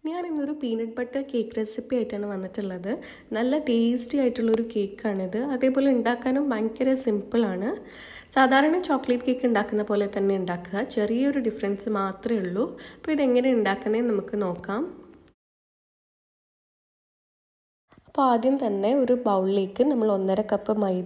ഞാൻ ഇന്നൊരു peanut butter cake recipe ആയിട്ടാണ് വന്നിട്ടുള്ളത് നല്ല ടേസ്റ്റി ആയിട്ടുള്ളൊരു കേക്കാണിത് അതേപോലെ ഉണ്ടാക്കാനും ഭയങ്കര സിമ്പിളാണ് സാധാരണ ചോക്ലേറ്റ് കേക്ക് ഉണ്ടാക്കുന്ന പോലെ തന്നെ ഉണ്ടാക്കുക ചെറിയൊരു ഡിഫറൻസ് മാത്രമേ ഉള്ളൂ അപ്പോൾ ഇതെങ്ങനെ ഉണ്ടാക്കുന്നതെന്ന് നമുക്ക് നോക്കാം അപ്പോൾ ആദ്യം തന്നെ ഒരു ബൗളിലേക്ക് നമ്മൾ ഒന്നര കപ്പ് മൈദ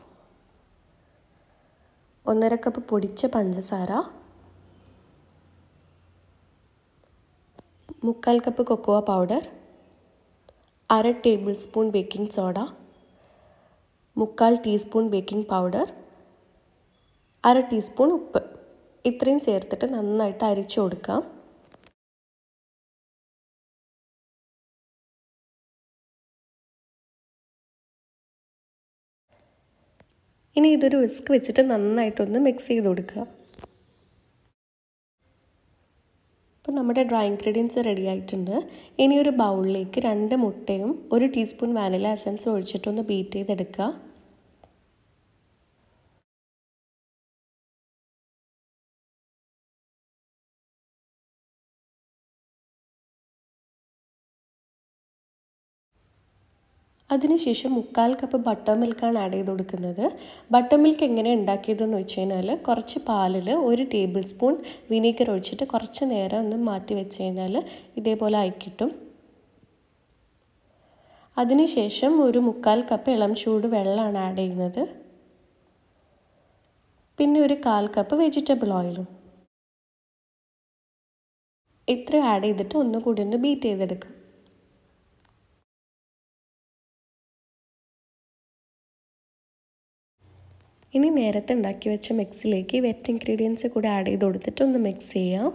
ഒന്നര കപ്പ് പൊടിച്ച പഞ്ചസാര മുക്കാൽ കപ്പ് കൊക്കോവ പൗഡർ അര ടേബിൾ സ്പൂൺ ബേക്കിംഗ് സോഡ മുക്കാൽ ടീസ്പൂൺ ബേക്കിംഗ് പൗഡർ അര ടീസ്പൂൺ ഉപ്പ് ഇത്രയും ചേർത്തിട്ട് നന്നായിട്ട് അരിച്ചു കൊടുക്കാം ഇനി ഇതൊരു വിസ്ക് വെച്ചിട്ട് നന്നായിട്ടൊന്ന് മിക്സ് ചെയ്ത് കൊടുക്കുക അപ്പോൾ നമ്മുടെ ഡ്രൈ ഇൻഗ്രീഡിയൻസ് റെഡി ആയിട്ടുണ്ട് ഇനി ഒരു ബൗളിലേക്ക് രണ്ട് മുട്ടയും ഒരു ടീസ്പൂൺ വാനില എസൻസ് ഒഴിച്ചിട്ടൊന്ന് ബീറ്റ് ചെയ്തെടുക്കുക അതിനുശേഷം മുക്കാൽ കപ്പ് ബട്ടർ മിൽക്കാണ് ആഡ് ചെയ്ത് കൊടുക്കുന്നത് ബട്ടർ മിൽക്ക് എങ്ങനെ ഉണ്ടാക്കിയതെന്ന് വെച്ച് കഴിഞ്ഞാൽ കുറച്ച് പാലിൽ ഒരു ടേബിൾ സ്പൂൺ വിനീഗർ ഒഴിച്ചിട്ട് കുറച്ച് നേരം ഒന്ന് മാറ്റി വെച്ച് കഴിഞ്ഞാൽ ഇതേപോലെ ആയി കിട്ടും അതിനുശേഷം ഒരു മുക്കാൽ കപ്പ് ഇളം ചൂട് വെള്ളമാണ് ആഡ് ചെയ്യുന്നത് പിന്നെ ഒരു കാൽ കപ്പ് വെജിറ്റബിൾ ഓയിലും ഇത്ര ആഡ് ചെയ്തിട്ട് ഒന്നുകൂടി ഒന്ന് ബീറ്റ് ചെയ്തെടുക്കാം ഇനി നേരത്തെ ഉണ്ടാക്കി വെച്ച മിക്സിലേക്ക് വെറ്റ് ഇൻഗ്രീഡിയൻസ് കൂടെ ആഡ് ചെയ്ത് കൊടുത്തിട്ട് ഒന്ന് മിക്സ് ചെയ്യാം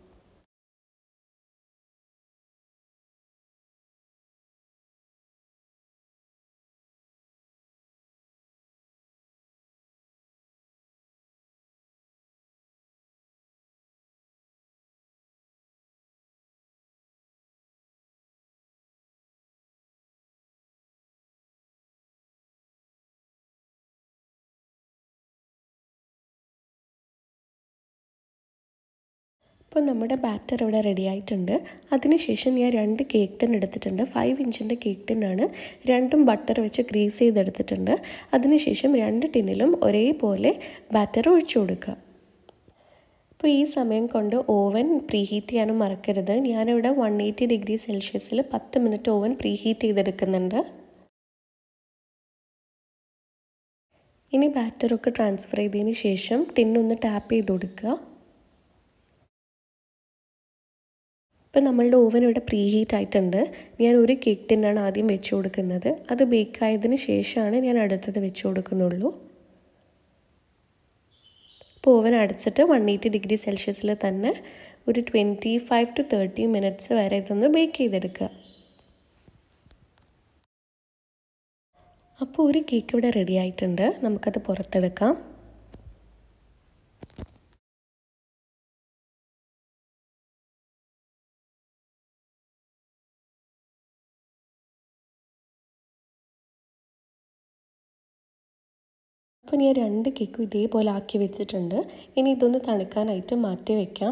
അപ്പോൾ നമ്മുടെ ബാറ്റർ ഇവിടെ റെഡി ആയിട്ടുണ്ട് അതിനുശേഷം ഞാൻ രണ്ട് കേക്ക് ടിൻ എടുത്തിട്ടുണ്ട് ഫൈവ് ഇഞ്ചിൻ്റെ കേക്ക് ടിന്നാണ് രണ്ടും ബട്ടർ വെച്ച് ഗ്രീസ് ചെയ്തെടുത്തിട്ടുണ്ട് അതിനുശേഷം രണ്ട് ടിന്നിലും ഒരേപോലെ ബാറ്റർ ഒഴിച്ചു കൊടുക്കുക അപ്പോൾ ഈ സമയം കൊണ്ട് ഓവൻ പ്രീ ഹീറ്റ് ചെയ്യാനും മറക്കരുത് ഞാനിവിടെ വൺ എയ്റ്റി ഡിഗ്രി സെൽഷ്യസിൽ പത്ത് മിനിറ്റ് ഓവൻ പ്രീ ഹീറ്റ് ചെയ്തെടുക്കുന്നുണ്ട് ഇനി ബാറ്ററൊക്കെ ട്രാൻസ്ഫർ ചെയ്തതിന് ശേഷം ടിന്നൊന്ന് ടാപ്പ് ചെയ്ത് കൊടുക്കുക ഇപ്പം നമ്മളുടെ ഓവൻ ഇവിടെ പ്രീ ഹീറ്റ് ആയിട്ടുണ്ട് ഞാൻ ഒരു കേക്ക് ടിന്നാണ് ആദ്യം വെച്ച് കൊടുക്കുന്നത് അത് ബേക്ക് ആയതിന് ശേഷമാണ് ഞാൻ അടുത്തത് വെച്ച് കൊടുക്കുന്നുള്ളൂ അപ്പോൾ ഓവൻ അടച്ചിട്ട് വൺ എയ്റ്റി ഡിഗ്രി സെൽഷ്യസിൽ തന്നെ ഒരു twenty five to thirty minutes വരെ ഇതൊന്ന് ബേക്ക് ചെയ്തെടുക്കുക അപ്പോൾ ഒരു കേക്ക് ഇവിടെ റെഡി ആയിട്ടുണ്ട് നമുക്കത് പുറത്തെടുക്കാം അപ്പോൾ ഞാൻ രണ്ട് കേക്കും ഇതേപോലെ ആക്കി വെച്ചിട്ടുണ്ട് ഇനി ഇതൊന്ന് തണുക്കാനായിട്ട് മാറ്റി വയ്ക്കാം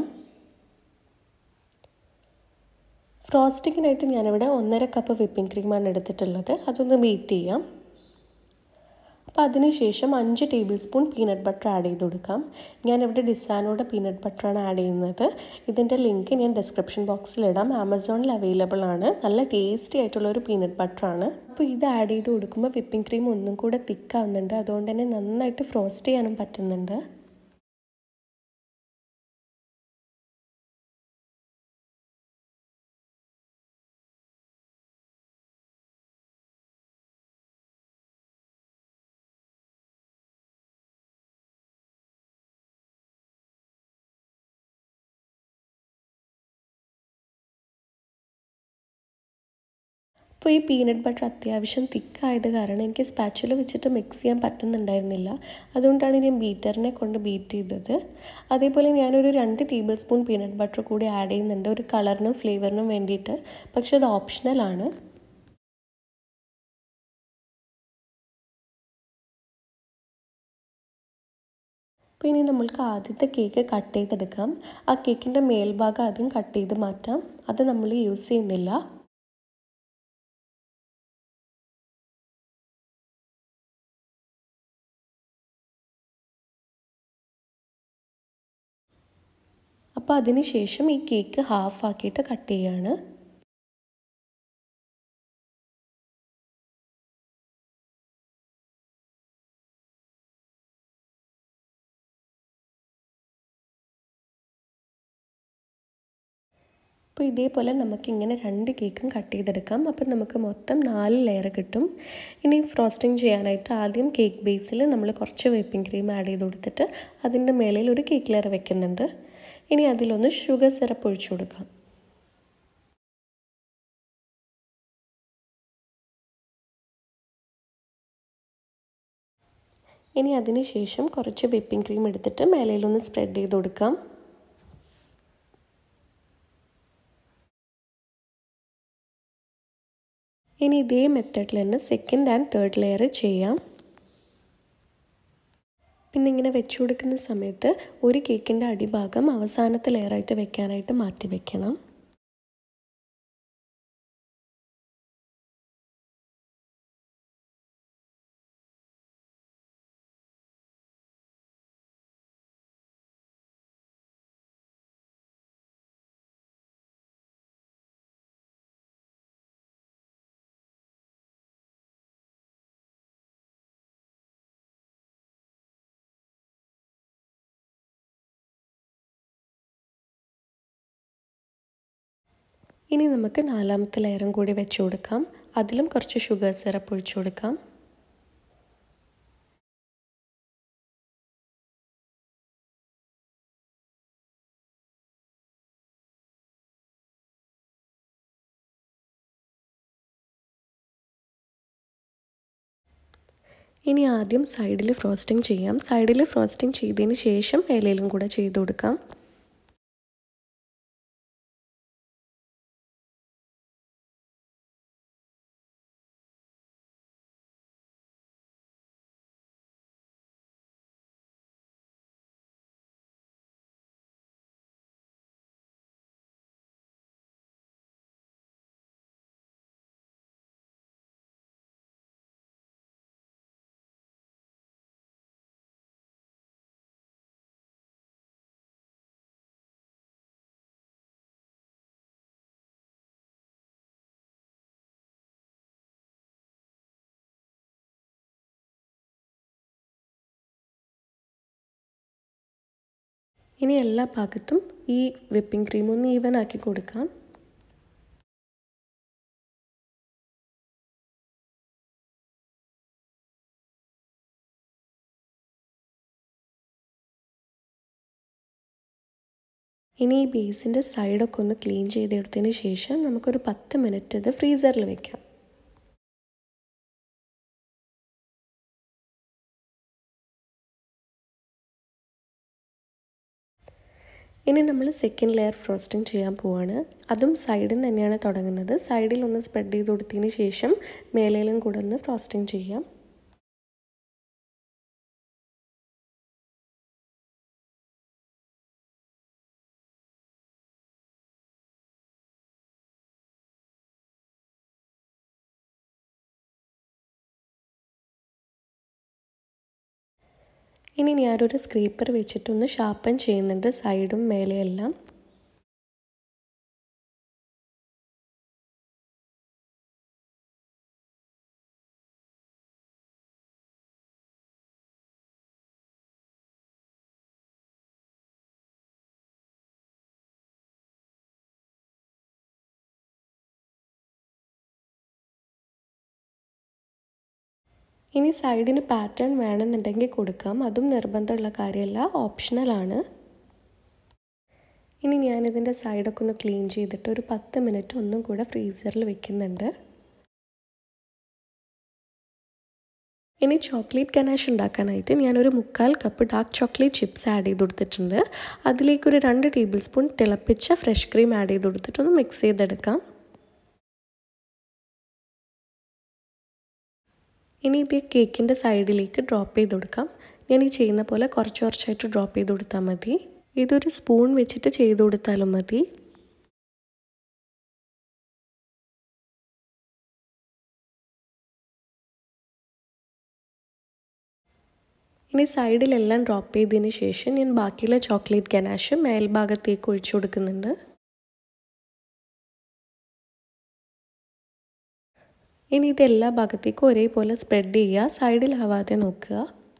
ഫ്രോസ്റ്റിങ്ങിനായിട്ട് ഞാനിവിടെ ഒന്നര കപ്പ് വിപ്പിംഗ് ക്രീമാണ് എടുത്തിട്ടുള്ളത് അതൊന്ന് ബീറ്റ് ചെയ്യാം അപ്പോൾ അതിനുശേഷം അഞ്ച് tablespoon peanut butter add ചെയ്ത് കൊടുക്കാം ഞാനിവിടെ ഡിസാനോടെ പീനട്ട് ബട്ടറാണ് ആഡ് ചെയ്യുന്നത് ഇതിൻ്റെ ലിങ്ക് ഞാൻ ഡിസ്ക്രിപ്ഷൻ ബോക്സിലിടാം ആമസോണിൽ അവൈലബിൾ ആണ് നല്ല ടേസ്റ്റി ആയിട്ടുള്ള ഒരു പീനട്ട് ബട്ടറാണ് അപ്പോൾ ഇത് ആഡ് ചെയ്ത് കൊടുക്കുമ്പോൾ വിപ്പിംഗ് ക്രീം ഒന്നും കൂടെ തിക്കാവുന്നുണ്ട് അതുകൊണ്ട് തന്നെ നന്നായിട്ട് ഫ്രോസ്റ്റ് ചെയ്യാനും പറ്റുന്നുണ്ട് അപ്പോൾ ഈ പീനട്ട് ബട്ടർ അത്യാവശ്യം തിക്കായത് കാരണം എനിക്ക് സ്പാച്ചുല വെച്ചിട്ട് മിക്സ് ചെയ്യാൻ പറ്റുന്നുണ്ടായിരുന്നില്ല അതുകൊണ്ടാണ് ഞാൻ ബീറ്ററിനെ കൊണ്ട് ബീറ്റ് ചെയ്തത് അതേപോലെ ഞാനൊരു രണ്ട് ടേബിൾ സ്പൂൺ പീനട്ട് ബട്ടർ കൂടി ആഡ് ചെയ്യുന്നുണ്ട് ഒരു കളറിനും ഫ്ലേവറിനും വേണ്ടിയിട്ട് പക്ഷെ അത് ഓപ്ഷണലാണ് അപ്പോൾ ഇനി നമ്മൾക്ക് ആദ്യത്തെ കേക്ക് കട്ട് ചെയ്തെടുക്കാം ആ കേക്കിൻ്റെ മേൽഭാഗം ആദ്യം കട്ട് ചെയ്ത് മാറ്റാം അത് നമ്മൾ യൂസ് ചെയ്യുന്നില്ല അപ്പോൾ അതിന് ശേഷം ഈ കേക്ക് ഹാഫ് ആക്കിയിട്ട് കട്ട് ചെയ്യാണ് അപ്പോൾ ഇതേപോലെ നമുക്കിങ്ങനെ രണ്ട് കേക്കും കട്ട് ചെയ്തെടുക്കാം അപ്പം നമുക്ക് മൊത്തം നാല് ലെയർ കിട്ടും ഇനി ഫ്രോസ്റ്റിംഗ് ചെയ്യാനായിട്ട് ആദ്യം കേക്ക് ബേസിൽ നമ്മൾ കുറച്ച് whipping ക്രീം ആഡ് ചെയ്ത് കൊടുത്തിട്ട് അതിൻ്റെ മേലിൽ ഒരു കേക്ക് ലെയർ വെക്കുന്നുണ്ട് ഇനി അതിലൊന്ന് ഷുഗർ സിറപ്പ് ഒഴിച്ചു കൊടുക്കാം ഇനി അതിന് ശേഷം കുറച്ച് whipping ക്രീം എടുത്തിട്ട് മേലയിലൊന്ന് സ്പ്രെഡ് ചെയ്ത് കൊടുക്കാം ഇനി ഇതേ മെത്തേഡിൽ തന്നെ സെക്കൻഡ് ആൻഡ് തേർഡ് ലെയർ ചെയ്യാം പിന്നെ ഇങ്ങനെ വെച്ചു കൊടുക്കുന്ന സമയത്ത് ഒരു കേക്കിൻ്റെ അടിഭാഗം അവസാനത്തെ ലെയറായിട്ട് വെക്കാനായിട്ട് മാറ്റി വെക്കണം ഇനി നമുക്ക് നാലാമത്തെ ലെയറും കൂടി വെച്ച് കൊടുക്കാം അതിലും കുറച്ച് ഷുഗർ സിറപ്പ് ഒഴിച്ചു കൊടുക്കാം ഇനി ആദ്യം സൈഡിൽ ഫ്രോസ്റ്റിംഗ് ചെയ്യാം സൈഡിൽ ഫ്രോസ്റ്റിംഗ് ചെയ്തതിന് ശേഷം ഇലയിലും കൂടെ ചെയ്ത് കൊടുക്കാം ഇനി എല്ലാ ഭാഗത്തും ഈ വിപ്പിംഗ് ക്രീം ഒന്ന് ഈവൻ ആക്കി കൊടുക്കാം ഇനി ഈ ബേസിൻ്റെ സൈഡൊക്കെ ഒന്ന് ക്ലീൻ ചെയ്തെടുത്തതിന് ശേഷം നമുക്കൊരു പത്ത് മിനിറ്റ് ഇത് ഫ്രീസറിൽ വെക്കാം ഇനി നമ്മൾ സെക്കൻഡ് ലെയർ ഫ്രോസ്റ്റിംഗ് ചെയ്യാൻ പോവാണ് അതും സൈഡിൽ നിന്ന് തന്നെയാണ് തുടങ്ങുന്നത് സൈഡിൽ ഒന്ന് സ്പ്രെഡ് ചെയ്ത് കൊടുത്തതിന് ശേഷം മേലയിലും കൂടെ ഒന്ന് ഫ്രോസ്റ്റിംഗ് ചെയ്യാം ഇനി ഞാനൊരു സ്ക്രീപ്പർ വെച്ചിട്ടൊന്ന് ഷാർപ്പൻ ചെയ്യുന്നുണ്ട് സൈഡും മേലെയെല്ലാം ഇനി സൈഡിന് പാറ്റേൺ വേണമെന്നുണ്ടെങ്കിൽ കൊടുക്കാം അതും നിർബന്ധമുള്ള കാര്യമല്ല ഓപ്ഷണലാണ് ഇനി ഞാനിതിൻ്റെ സൈഡൊക്കെ ഒന്ന് ക്ലീൻ ചെയ്തിട്ട് ഒരു പത്ത് മിനിറ്റ് ഒന്നും കൂടെ ഫ്രീസറിൽ വെക്കുന്നുണ്ട് ഇനി ചോക്ലേറ്റ് ഗനാഷ് ഉണ്ടാക്കാനായിട്ട് ഞാനൊരു മുക്കാൽ cup dark chocolate chips add ചെയ്ത് കൊടുത്തിട്ടുണ്ട് അതിലേക്ക് ഒരു രണ്ട് ടേബിൾ സ്പൂൺ തിളപ്പിച്ച ഫ്രഷ് ക്രീം ആഡ് ചെയ്ത് കൊടുത്തിട്ടൊന്ന് മിക്സ് ചെയ്തെടുക്കാം ഇനി ഇത് കേക്കിൻ്റെ സൈഡിലേക്ക് ഡ്രോപ്പ് ചെയ്ത് കൊടുക്കാം ഞാൻ ഈ ചെയ്യുന്ന പോലെ കുറച്ച് കുറച്ചായിട്ട് ഡ്രോപ്പ് ചെയ്ത് കൊടുത്താൽ മതി ഇതൊരു സ്പൂൺ വെച്ചിട്ട് ചെയ്ത് കൊടുത്താലും മതി ഇനി സൈഡിലെല്ലാം ഡ്രോപ്പ് ചെയ്തതിന് ശേഷം ഞാൻ ബാക്കിയുള്ള ചോക്ലേറ്റ് ഗനാഷ് മേൽഭാഗത്തേക്ക് ഒഴിച്ചു കൊടുക്കുന്നുണ്ട് ഇനി ഇത് എല്ലാ ഭാഗത്തേക്കും ഒരേപോലെ സ്പ്രെഡ് ചെയ്യുക സൈഡിലാവാതെ നോക്കുക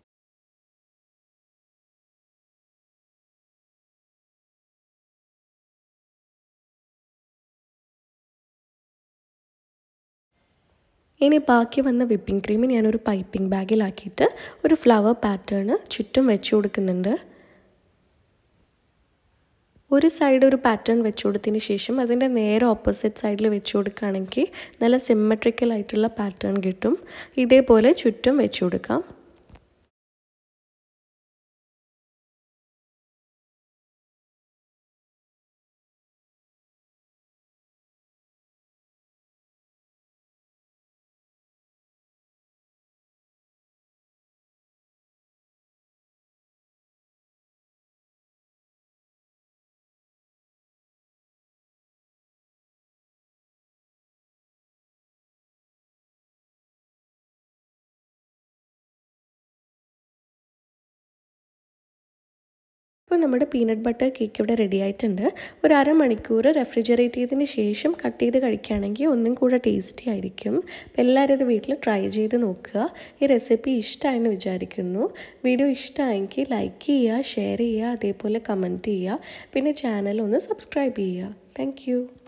ഇനി ബാക്കി വന്ന വിപ്പിംഗ് ക്രീം ഞാനൊരു പൈപ്പിംഗ് ബാഗിലാക്കിയിട്ട് ഒരു ഫ്ലവർ പാറ്റേൺ ചുറ്റും വെച്ച് കൊടുക്കുന്നുണ്ട് ഒരു സൈഡ് ഒരു പാറ്റേൺ വെച്ച് കൊടുത്തതിന് ശേഷം അതിൻ്റെ നേരെ ഓപ്പോസിറ്റ് സൈഡിൽ വെച്ച് കൊടുക്കുകയാണെങ്കിൽ നല്ല സിമ്മട്രിക്കൽ ആയിട്ടുള്ള പാറ്റേൺ കിട്ടും ഇതേപോലെ ചുറ്റും വെച്ച് കൊടുക്കാം ഇപ്പോൾ നമ്മുടെ പീനട്ട് ബട്ടർ കേക്ക് ഇവിടെ റെഡി ആയിട്ടുണ്ട് ഒരു അരമണിക്കൂർ റെഫ്രിജറേറ്റ് ചെയ്തതിന് ശേഷം കട്ട് ചെയ്ത് കഴിക്കുകയാണെങ്കിൽ ഒന്നും കൂടെ ടേസ്റ്റി ആയിരിക്കും അപ്പോൾ എല്ലാവരും ഇത് വീട്ടിൽ ട്രൈ ചെയ്ത് നോക്കുക ഈ റെസിപ്പി ഇഷ്ടമായെന്ന് വിചാരിക്കുന്നു വീഡിയോ ഇഷ്ടമായെങ്കിൽ ലൈക്ക് ചെയ്യുക ഷെയർ ചെയ്യുക അതേപോലെ കമൻറ്റ് ചെയ്യുക പിന്നെ ചാനൽ ഒന്ന് സബ്സ്ക്രൈബ് ചെയ്യുക താങ്ക്